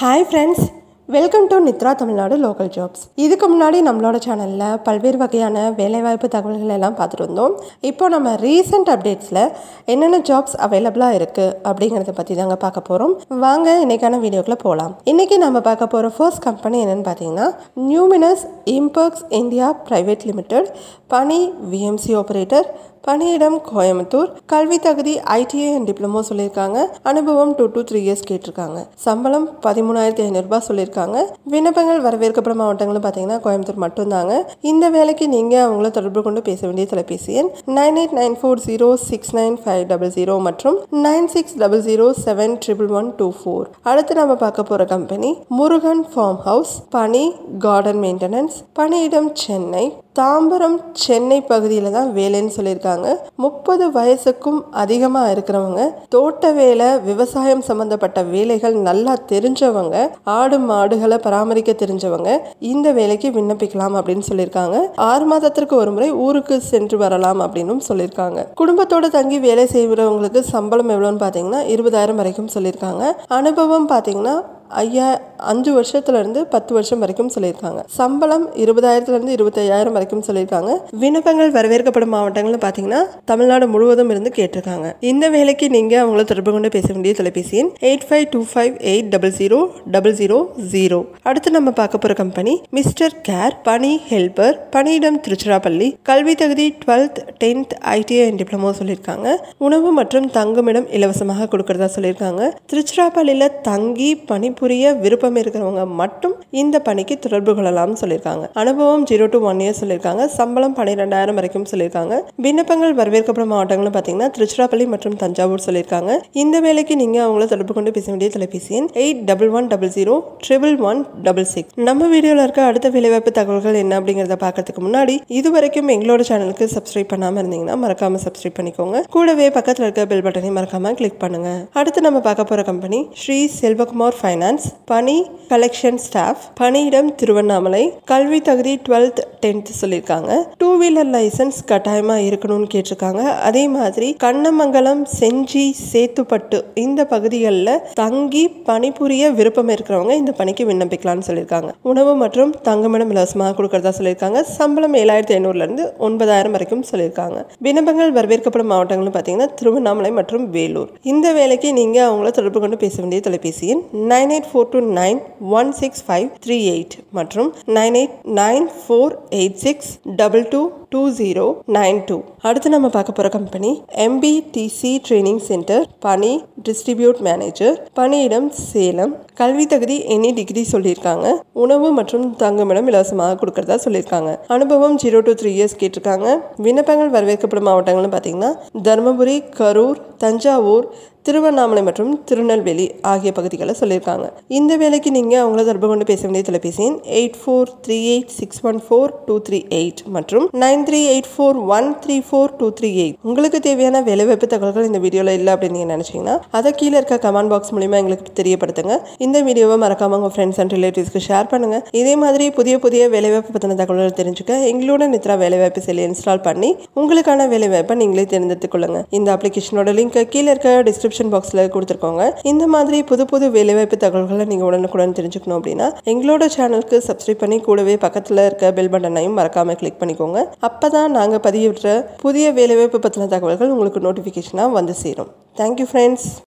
hi friends welcome to Nithra Tamil Nadu local jobs இதுக்கு முன்னாடி நம்மளோட சேனலில் பல்வேறு வகையான வேலைவாய்ப்பு தகவல்கள் எல்லாம் பார்த்துட்டு வந்தோம் இப்போ நம்ம ரீசெண்ட் அப்டேட்ஸில் என்னென்ன ஜாப்ஸ் அவைலபிளாக இருக்குது அப்படிங்கிறத பற்றி தாங்க பார்க்க போகிறோம் வாங்க இன்னைக்கான வீடியோக்குள்ளே போகலாம் இன்றைக்கி நம்ம பார்க்க போகிற ஃபர்ஸ்ட் கம்பெனி என்னென்னு பார்த்தீங்கன்னா நியூமினஸ் இம்பர்க்ஸ் இந்தியா பிரைவேட் லிமிடெட் பனி விஎம்சி ஆப்ரேட்டர் பணியிடம் கோயம்புத்தூர் கல்வி தகுதி ஐடிஐ அண்ட் டிப்ளமோ சொல்லியிருக்காங்க அனுபவம் டூ டு த்ரீ இயர்ஸ் கேட்டிருக்காங்க சம்பளம் பதிமூணாயிரத்தி ஐநூறுரூபா சொல்லியிருக்காங்க விண்ணப்பங்கள் வரவேற்கப்படும் மாவட்டங்களும் பார்த்தீங்கன்னா கோயம்புத்தூர் மட்டும்தாங்க இந்த வேலைக்கு நீங்கள் அவங்கள தொடர்பு கொண்டு பேச வேண்டிய தொலைபேசி எண் nine eight nine four zero six nine five double zero மற்றும் nine six double zero seven triple one two four அடுத்து நம்ம பார்க்க போகிற கம்பெனி முருகன் ஃபார்ம் ஹவுஸ் பனி கார்டன் மெயின்டெனன்ஸ் பணியிடம் சென்னை தாம்பரம் சென்னை பகுதியில் தான் வேலைன்னு சொல்லியிருக்காங்க முப்பது வயசுக்கும் அதிகமாக இருக்கிறவங்க தோட்ட வேலை விவசாயம் சம்மந்தப்பட்ட வேலைகள் நல்லா தெரிஞ்சவங்க ஆடு மாடுகளை பராமரிக்க தெரிஞ்சவங்க இந்த வேலைக்கு விண்ணப்பிக்கலாம் அப்படின்னு சொல்லியிருக்காங்க ஆறு மாதத்திற்கு ஒரு முறை ஊருக்கு சென்று வரலாம் அப்படின்னு சொல்லியிருக்காங்க குடும்பத்தோட தங்கி வேலை செய்கிறவங்களுக்கு சம்பளம் எவ்வளோன்னு பார்த்தீங்கன்னா இருபதாயிரம் வரைக்கும் சொல்லியிருக்காங்க அனுபவம் பார்த்தீங்கன்னா ஐயா அஞ்சு வருஷத்துலேருந்து பத்து வருஷம் வரைக்கும் சொல்லியிருக்காங்க சம்பளம் இருபதாயிரத்துலேருந்து இருபத்தையாயிரம் வரைக்கும் சொல்லியிருக்காங்க விண்ணப்பங்கள் வரவேற்கப்படும் மாவட்டங்கள்னு பார்த்தீங்கன்னா தமிழ்நாடு முழுவதும் இருந்து கேட்டிருக்காங்க இந்த வேலைக்கு நீங்கள் அவங்கள தொடர்பு கொண்டு பேச வேண்டிய தொலைபேசி எண் eight five two five eight double zero double zero zero அடுத்து நம்ம பார்க்க போகிற கம்பெனி மிஸ்டர் கேர் பணி ஹெல்பர் பணியிடம் திருச்சிராப்பள்ளி கல்வி தகுதி twelfth tenth ITI and diploma சொல்லியிருக்காங்க உணவு மற்றும் தங்குமிடம் இலவசமாக கொடுக்கறதா சொல்லியிருக்காங்க திருச்சிராப்பள்ளியில் தங்கி பணிபுரிய விருப்பம் இருக்கிறவங்க மட்டும் இந்த பணிக்கு தொடர்பு கொள்ளலாம்னு சொல்லியிருக்காங்க அனுபவம் ஜீரோ டு ஒன் இயர் சொல்லியிருக்காங்க சம்பளம் பன்னிரெண்டாயிரம் வரைக்கும் சொல்லியிருக்காங்க விண்ணப்பங்கள் வரவேற்கப்படும் மாவட்டங்களும் பார்த்தீங்கன்னா திருச்சிராப்பள்ளி மற்றும் தஞ்சாவூர் சொல்லியிருக்காங்க இந்த வேலைக்கு நீங்கள் அவங்கள தொடர்பு கொண்டு பேச வேண்டிய தொலைபேசி எண் eight double one double zero triple one double six நம்ம வீடியோவில் இருக்க அடுத்த வேலைவாய்ப்பு தகவல்கள் என்ன அப்படிங்கிறத பார்க்கறதுக்கு முன்னாடி இது வரைக்கும் எங்களோட சேனலுக்கு சப்ஸ்கிரைப் பண்ணாமல் இருந்தீங்கன்னா மறக்காம சப்ஸ்கிரைப் பண்ணிக்கோங்க கூடவே பக்கத்தில் இருக்க பெல் பட்டனையும் மறக்காம கிளிக் பண்ணுங்க அடுத்து நம்ம பார்க்க போகிற கம்பெனி ஸ்ரீ செல்வகுமார் ஃபைனான்ஸ் பணி கலெக்ஷன் ஸ்டாஃப் பணியிடம் திருவண்ணாமலை கல்வி தகுதி டுவெல்த் டென்த் சொல்லியிருக்காங்க டூ வீலர் லைசன்ஸ் கட்டாயமாக இருக்கணும்னு கேட்டிருக்காங்க அதே மாதிரி கண்ணமங்கலம் செஞ்சி சேத்துப்பட்டு இந்த பகுதிகளில் தங்கி பணிபுரிய விருப்பம் இருக்கிறவங்க இந்த பணிக்கு விண்ணப்பிக்கலாம்னு சொல்லியிருக்காங்க உணவு மற்றும் தங்குமிடம் இலவசமாக கொடுக்கறதா சொல்லியிருக்காங்க சம்பளம் ஏழாயிரத்தி ஐநூறுலேருந்து ஒன்பதாயிரம் வரைக்கும் சொல்லியிருக்காங்க விண்ணப்பங்கள் வரவேற்கப்படும் மாவட்டங்களும் பார்த்தீங்கன்னா திருவண்ணாமலை மற்றும் வேலூர் இந்த வேலைக்கு நீங்கள் அவங்கள தொடர்பு கொண்டு பேச வேண்டிய தொலைபேசி எண் nine eight four two nine one six five three eight மற்றும் nine eight nine four eight six double two two zero nine two அடுத்து நம்ம பார்க்க போகிற கம்பெனி எம்பிடிசி ட்ரைனிங் சென்டர் பணி டிஸ்ட்ரிபியூட் மேனேஜர் பணியிடம் சேலம் கல்வி தகுதி எனி டிகிரி சொல்லியிருக்காங்க உணவு மற்றும் தங்குமிடம் இலவசமாக கொடுக்கறதா சொல்லியிருக்காங்க அனுபவம் ஜீரோ டு த்ரீ இயர்ஸ் கேட்டிருக்காங்க விண்ணப்பங்கள் வரவேற்கப்படும் மாவட்டங்கள்னு பார்த்தீங்கன்னா தருமபுரி கரூர் தஞ்சாவூர் திருவண்ணாமலை மற்றும் திருநெல்வேலி ஆகிய பகுதிகளை சொல்லியிருக்காங்க இந்த வேலைக்கு நீங்கள் அவங்கள தொடர்பு கொண்டு பேச வேண்டிய தொலைபேசி எண் eight four three eight six one four two three eight மற்றும் nine three eight four one three four two three eight உங்களுக்கு தேவையான வேலைவாய்ப்பு தகவல்கள் இந்த வீடியோவில் இல்லை அப்படின்னு நீங்கள் நினச்சிங்கன்னா அதை கீழே இருக்க கமெண்ட் பாக்ஸ் மூலிமா எங்களுக்கு தெரியப்படுத்துங்க இந்த வீடியோவை மறக்காம உங்கள் ஃப்ரெண்ட்ஸ் அண்ட் ரிலேட்டிவ்ஸ்க்கு ஷேர் பண்ணுங்கள் இதே மாதிரி புதிய புதிய வேலைவாய்ப்பு பற்றின தகவல்கள் தெரிஞ்சுக்க எங்களோட நித்ரா வேலைவாய்ப்பு செயலி இன்ஸ்டால் பண்ணி உங்களுக்கான வேலைவாய்ப்பை நீங்களே தேர்ந்தெடுத்துக் கொள்ளுங்க இந்த அப்ளிகேஷனோட லிங்க் கீழே இருக்க டிஸ்கிரிப்ஷன் பாக்ஸில் கொடுத்துருக்கோங்க இந்த மாதிரி புது புது வேலைவாய்ப்பு தகவல்களை நீங்கள் உடனுக்குடன் தெரிஞ்சுக்கணும் அப்படின்னா எங்களோட சேனலுக்கு சப்ஸ்கிரைப் பண்ணி கூடவே பக்கத்தில் இருக்க பெல் பட்டனையும் மறக்காமல் கிளிக் பண்ணிக்கோங்க அப்போ தான் நாங்கள் பதிவிடுற புதிய வேலைவாய்ப்பு பற்றின தகவல்கள் உங்களுக்கு நோட்டிஃபிகேஷனாக வந்து சேரும் தேங்க்யூ ஃப்ரெண்ட்ஸ்